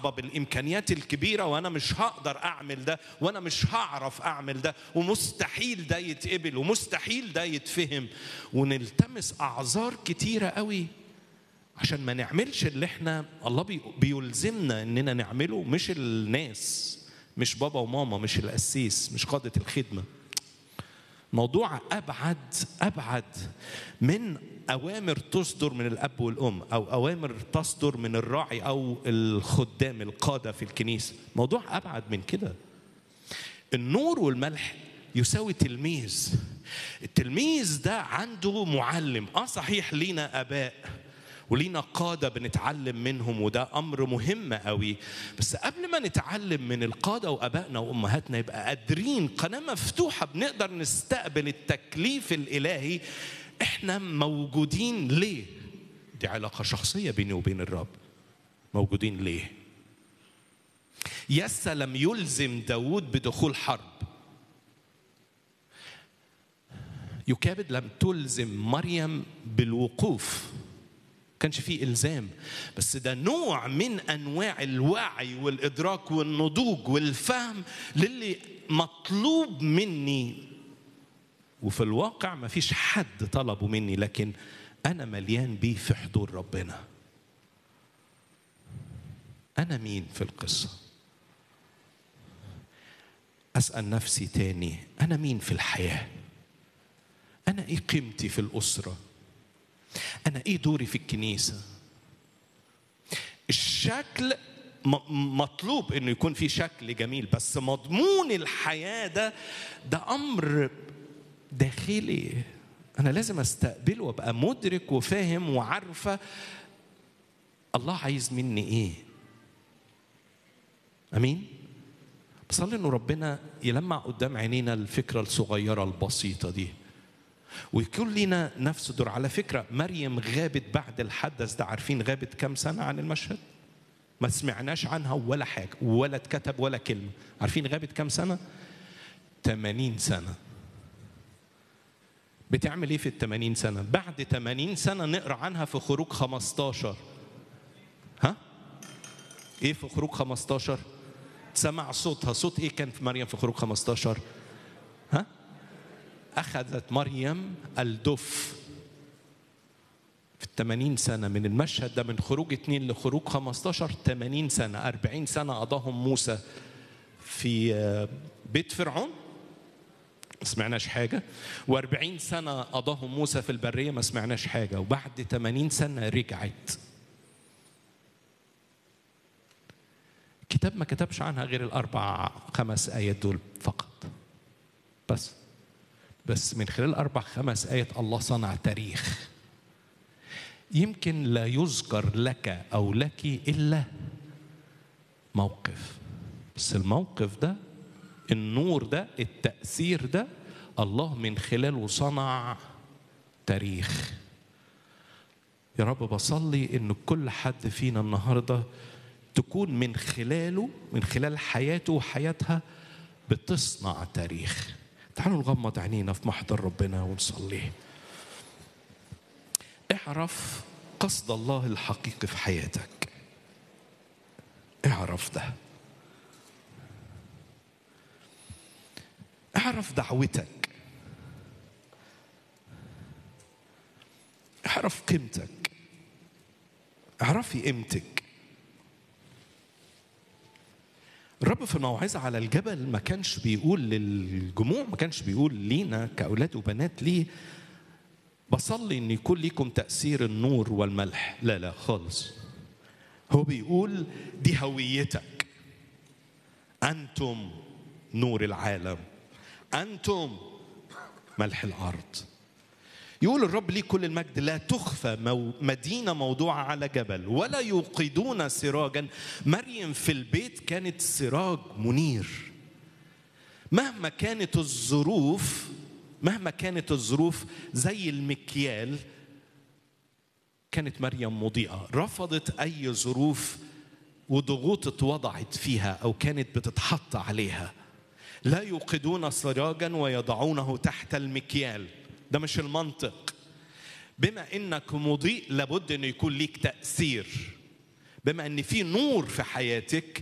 الصعبه بالامكانيات الكبيره وانا مش هقدر اعمل ده وانا مش هعرف اعمل ده ومستحيل ده يتقبل ومستحيل ده يتفهم ونلتمس اعذار كتيره قوي عشان ما نعملش اللي احنا الله بي- بيلزمنا اننا نعمله مش الناس مش بابا وماما مش القسيس مش قاده الخدمه موضوع ابعد ابعد من اوامر تصدر من الاب والام او اوامر تصدر من الراعي او الخدام القاده في الكنيسه موضوع ابعد من كده النور والملح يساوي تلميذ التلميذ ده عنده معلم اه صحيح لينا اباء ولينا قادة بنتعلم منهم وده أمر مهم قوي بس قبل ما نتعلم من القادة وأبائنا وأمهاتنا يبقى قادرين قناة مفتوحة بنقدر نستقبل التكليف الإلهي إحنا موجودين ليه؟ دي علاقة شخصية بيني وبين الرب موجودين ليه؟ يسى لم يلزم داود بدخول حرب يكابد لم تلزم مريم بالوقوف كانش فيه إلزام بس ده نوع من أنواع الوعي والإدراك والنضوج والفهم للي مطلوب مني وفي الواقع ما فيش حد طلبه مني لكن أنا مليان بيه في حضور ربنا أنا مين في القصة أسأل نفسي تاني أنا مين في الحياة أنا إيه قيمتي في الأسرة أنا إيه دوري في الكنيسة الشكل م- مطلوب انه يكون في شكل جميل بس مضمون الحياه ده ده امر داخلي انا لازم استقبله وابقى مدرك وفاهم وعارفه الله عايز مني ايه امين بصلي انه ربنا يلمع قدام عينينا الفكره الصغيره البسيطه دي ويكون لنا نفس الدور على فكرة مريم غابت بعد الحدث ده عارفين غابت كم سنة عن المشهد ما سمعناش عنها ولا حاجة ولا اتكتب ولا كلمة عارفين غابت كم سنة 80 سنة بتعمل ايه في ال 80 سنة بعد 80 سنة نقرأ عنها في خروج 15 ها ايه في خروج 15 سمع صوتها صوت ايه كان في مريم في خروج 15 ها أخذت مريم الدف في الثمانين سنة من المشهد ده من خروج اتنين لخروج 15 80 سنة 40 سنة قضاهم موسى في آه، بيت فرعون ما سمعناش حاجة و40 سنة قضاهم موسى في البرية ما سمعناش حاجة وبعد 80 سنة رجعت الكتاب ما كتبش عنها غير الأربع خمس آيات دول فقط بس بس من خلال أربع خمس آيات الله صنع تاريخ يمكن لا يذكر لك أو لك إلا موقف بس الموقف ده النور ده التأثير ده الله من خلاله صنع تاريخ يا رب بصلي ان كل حد فينا النهارده تكون من خلاله من خلال حياته وحياتها بتصنع تاريخ تعالوا نغمض عينينا في محضر ربنا ونصلي اعرف قصد الله الحقيقي في حياتك اعرف ده اعرف دعوتك اعرف قيمتك اعرفي قيمتك الرب في الموعظة على الجبل ما كانش بيقول للجموع ما كانش بيقول لينا كأولاد وبنات ليه بصلي ان يكون ليكم تأثير النور والملح لا لا خالص هو بيقول دي هويتك أنتم نور العالم أنتم ملح الأرض يقول الرب ليه كل المجد لا تخفى مو مدينة موضوعة على جبل ولا يوقدون سراجا مريم في البيت كانت سراج منير مهما كانت الظروف مهما كانت الظروف زي المكيال كانت مريم مضيئة رفضت أي ظروف وضغوط اتوضعت فيها أو كانت بتتحط عليها لا يوقدون سراجا ويضعونه تحت المكيال ده مش المنطق بما انك مضيء لابد انه يكون ليك تاثير بما ان في نور في حياتك